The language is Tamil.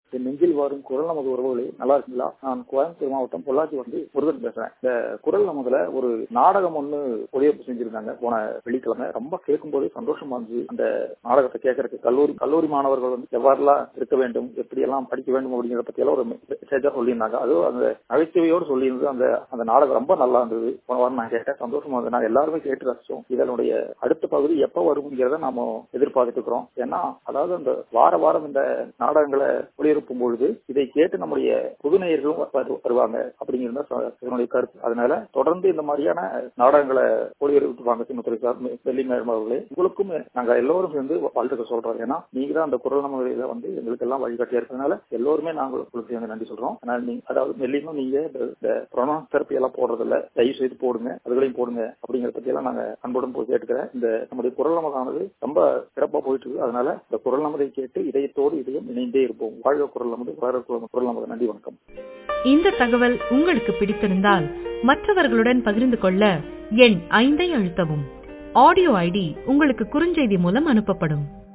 என் நெஞ்சில் வரும் குரல் நமது உறவுகளே நல்லா இருக்குங்களா நான் கோயம்புத்தூர் மாவட்டம் பொள்ளாச்சி வந்து முருகன் பேசுறேன் இந்த குரல் நமதுல ஒரு நாடகம் ஒண்ணு ஒளிபரப்பு செஞ்சிருந்தாங்க போன வெள்ளிக்கிழமை ரொம்ப கேட்கும் போதே சந்தோஷமா இருந்துச்சு அந்த நாடகத்தை கேட்கறதுக்கு கல்லூரி கல்லூரி மாணவர்கள் வந்து எவ்வாறுலாம் இருக்க வேண்டும் எப்படி எல்லாம் படிக்க வேண்டும் அப்படிங்கிறத பத்தி எல்லாம் ஒரு மெசேஜா சொல்லியிருந்தாங்க அதுவும் அந்த நகைச்சுவையோடு சொல்லியிருந்தது அந்த அந்த நாடகம் ரொம்ப நல்லா இருந்தது போன வாரம் நான் கேட்டேன் சந்தோஷமா இருந்தது நாங்க எல்லாருமே கேட்டு ரசிச்சோம் இதனுடைய அடுத்த பகுதி எப்ப வருங்கிறத நாம எதிர்பார்த்துட்டு இருக்கிறோம் ஏன்னா அதாவது அந்த வார வாரம் இந்த நாடகங்களை ஒளிபரப்பும் பொழுது இதை கேட்டு நம்முடைய புது நேயர்களும் வரு- வருவாங்க அப்படிங்கிறது தான் இதனுடைய கருத்து அதனால தொடர்ந்து இந்த மாதிரியான நாடகங்களை ஒளிபரப்புவாங்க சின்னத்துறை சார் வெள்ளி மேடம் அவர்களே உங்களுக்கும் நாங்க எல்லோரும் சேர்ந்து வாழ்த்துக்கள் சொல்றோம் ஏன்னா நீங்க தான் அந்த குரல் நமதில வந்து எங்களுக்கு எல்லாம் வழிகாட்டியா இருக்கிறதுனால எல்லோருமே நாங்கள் உங்களுக்கு சேர்ந்து நன்றி சொல்றோம் அதனால நீங்க அதாவது மெல்லினும் நீங்க இந்த ப்ரொனவுன்ஸ் தெரப்பி எல்லாம் போடுறதில்ல தயவு செய்து போடுங்க அதுகளையும் போடுங்க அப்படிங்கறத பத்தி எல்லாம் நாங்க அன்புடன் போய் கேட்டுக்கிறேன் இந்த நம்முடைய குரல் நமதானது ரொம்ப சிறப்பா போயிட்டு இருக்கு அதனால இந்த குரல் நமதை கேட்டு இதயத்தோடு இதயம் இணைந்தே இருப்போம் வாழ்க குரல் நமது வளர குரல் நமது நன்றி வணக்கம் இந்த தகவல் உங்களுக்கு பிடித்திருந்தால் மற்றவர்களுடன் பகிர்ந்து கொள்ள எண் ஐந்தை அழுத்தவும் ஆடியோ ஐடி உங்களுக்கு குறுஞ்செய்தி மூலம் அனுப்பப்படும்